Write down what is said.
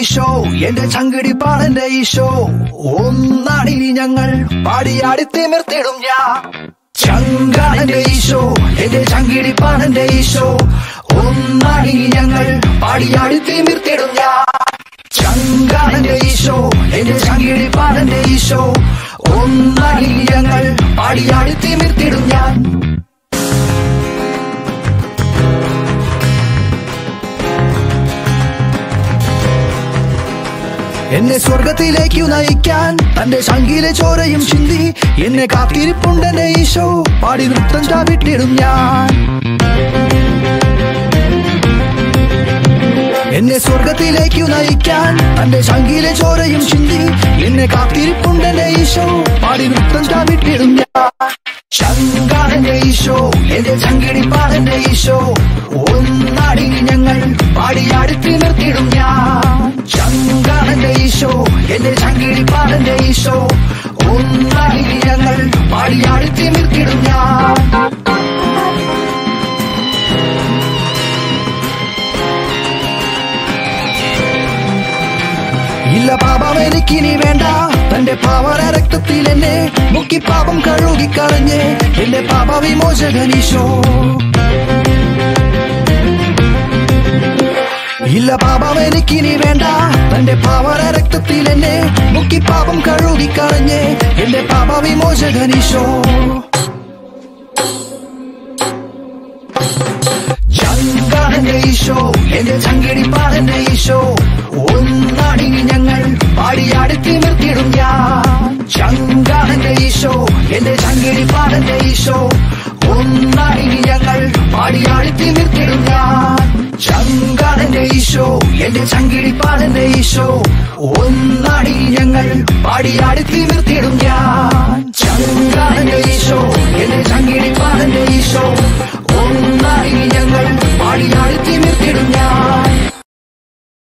ഈശോ എന്റെ ചങ്കിടിപ്പാണെന്റെ ഈശോ ഒന്നാണിനി ഞങ്ങൾ പാടിയാടി തിമിർത്തിടും ഞാൻ ചങ്കാണെന്റെ ഈശോ എന്റെ ചങ്കിടിപ്പാണെന്റെ ഈശോ ഒന്നാണിനി ഞങ്ങൾ പാടിയാടി തിമിർത്തിടും ഞാൻ ചങ്കാണെന്റെ ഈശോ എന്റെ ചങ്കിടിപ്പാണെന്റെ ഈശോ ഒന്നാണിനി ഞങ്ങൾ പാടിയാടി തിമിർത്തിടും ഞാൻ എന്നെ സ്വർഗത്തിലേക്കു നയിക്കാൻ തന്റെ ശങ്കിലെ ചോരയും ചിന്തി എന്നെ കാത്തിരിപ്പുണ്ടെന്റെ ഈശോ പാടി നൃത്തം ചാവിട്ടിടും ഞാൻ എന്നെ സ്വർഗത്തിലേക്കു നയിക്കാൻ തന്റെ ശങ്കിലെ ചോരയും ചിന്തി എന്നെ കാത്തിരിപ്പുണ്ടെന്റെ ഈശോ പാടി നൃത്തം ചാവിട്ടിടും ഞാൻ ശങ്കാരന്റെ ഈശോ എന്റെ ചങ്കിടിപ്പാടന്റെ ഈശോ ഒന്നാടി ഞങ്ങൾ പാടിയാടി തിമിർത്തിടും ഞാൻ ശങ്കാരന്റെ ഈശോ എന്റെ ചങ്കിടിപ്പാടന്റെ ഈശോ ഒന്നാടി ഞങ്ങൾ പാടിയാടി തിമിർത്തിടും ഞാൻ ഇല്ല പാപം എനിക്കിനി വേണ്ട തന്റെ പാവന രക്തത്തിൽ എന്നെ മുക്കി പാപം കഴുകിക്കളഞ്ഞ് എന്റെ പാപ വിമോചകനീശോ ഇല്ല പാപം എനിക്കിനി വേണ്ട തന്റെ പാവന രക്തത്തിൽ എന്നെ മുക്കി പാപം കഴുകിക്കളഞ്ഞ് എന്റെ പാപ വിമോചകനീശോ ചങ്കാടന്റെ ഈശോ എന്റെ ചങ്കിടിപ്പാടന്റെ ഈശോ ഒന്നാടി ഞങ്ങൾ പാടിയാടി തിമിർത്തിടും ഞാൻ ചങ്കാടന്റെ ഈശോ എന്റെ ചങ്കിടിപ്പാടന്റെ ഈശോ ഒന്നാടി ഞങ്ങൾ പാടിയാടി തിമിർത്തിടും ഞാൻ ചങ്കാടന്റെ ഈശോ എന്റെ ചങ്കിടിപ്പാടന്റെ ഈശോ ഒന്നാടി ഞങ്ങൾ പാടിയാടി തിമിർത്തിടും ഞാൻ ചങ്കാടന്റെ ഈശോ എന്റെ ചങ്കിടിപ്പാടന്റെ ഈശോ